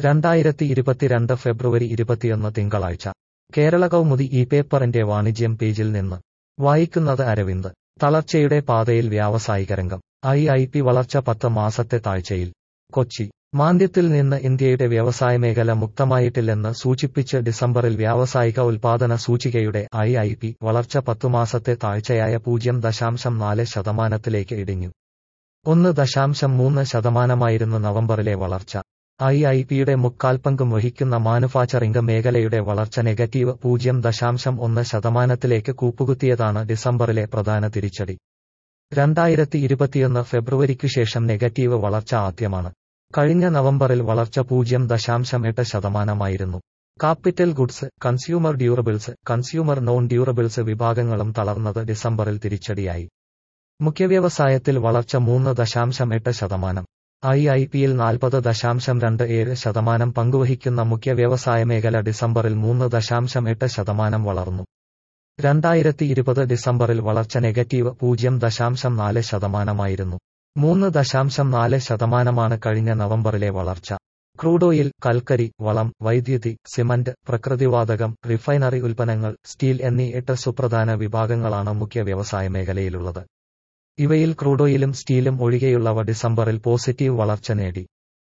രണ്ടായിരത്തി ഇരുപത്തിരണ്ട് ഫെബ്രുവരി ഇരുപത്തിയൊന്ന് തിങ്കളാഴ്ച കേരള കൗമുദി ഈ പേപ്പറിന്റെ വാണിജ്യം പേജിൽ നിന്ന് വായിക്കുന്നത് അരവിന്ദ് തളർച്ചയുടെ പാതയിൽ വ്യാവസായിക രംഗം ഐ ഐ പി വളർച്ച പത്ത് മാസത്തെ താഴ്ചയിൽ കൊച്ചി മാന്ദ്യത്തിൽ നിന്ന് ഇന്ത്യയുടെ വ്യവസായ മേഖല മുക്തമായിട്ടില്ലെന്ന് സൂചിപ്പിച്ച് ഡിസംബറിൽ വ്യാവസായിക ഉൽപാദന സൂചികയുടെ ഐ ഐ പി വളർച്ച പത്തുമാസത്തെ താഴ്ചയായ പൂജ്യം ദശാംശം നാല് ശതമാനത്തിലേക്ക് ഇടിഞ്ഞു ഒന്ന് ദശാംശം മൂന്ന് ശതമാനമായിരുന്നു നവംബറിലെ വളർച്ച ഐ ഐ പിയുടെ മുക്കാൽ പങ്കും വഹിക്കുന്ന മാനുഫാക്ചറിംഗ് മേഖലയുടെ വളർച്ച നെഗറ്റീവ് പൂജ്യം ദശാംശം ഒന്ന് ശതമാനത്തിലേക്ക് കൂപ്പുകുത്തിയതാണ് ഡിസംബറിലെ പ്രധാന തിരിച്ചടി രണ്ടായിരത്തി ഇരുപത്തിയൊന്ന് ഫെബ്രുവരിക്കു ശേഷം നെഗറ്റീവ് വളർച്ച ആദ്യമാണ് കഴിഞ്ഞ നവംബറിൽ വളർച്ച പൂജ്യം ദശാംശം എട്ട് ശതമാനമായിരുന്നു capital goods consumer durables consumer non durables വിഭാഗങ്ങളും തളർന്നത് ഡിസംബറിൽ തിരിച്ചടിയായി മുഖ്യവ്യവസായത്തിൽ വളർച്ച മൂന്ന് ദശാംശം എട്ട് ശതമാനം ഐ ഐ പിയിൽ നാൽപ്പത് ദശാംശം രണ്ട് ഏഴ് ശതമാനം പങ്കുവഹിക്കുന്ന മുഖ്യ വ്യവസായ മേഖല ഡിസംബറിൽ മൂന്ന് ദശാംശം എട്ട് ശതമാനം വളർന്നു രണ്ടായിരത്തി ഇരുപത് ഡിസംബറിൽ വളർച്ച നെഗറ്റീവ് പൂജ്യം ദശാംശം നാല് ശതമാനമായിരുന്നു മൂന്ന് ദശാംശം നാല് ശതമാനമാണ് കഴിഞ്ഞ നവംബറിലെ വളർച്ച ക്രൂഡ് ഓയിൽ കൽക്കരി വളം വൈദ്യുതി സിമന്റ് പ്രകൃതിവാതകം റിഫൈനറി ഉൽപ്പന്നങ്ങൾ സ്റ്റീൽ എന്നീ എട്ട് സുപ്രധാന വിഭാഗങ്ങളാണ് മുഖ്യ വ്യവസായ മേഖലയിലുള്ളത് ഇവയിൽ ക്രൂഡ് ഓയിലും സ്റ്റീലും ഒഴികെയുള്ളവ ഡിസംബറിൽ പോസിറ്റീവ് വളർച്ച നേടി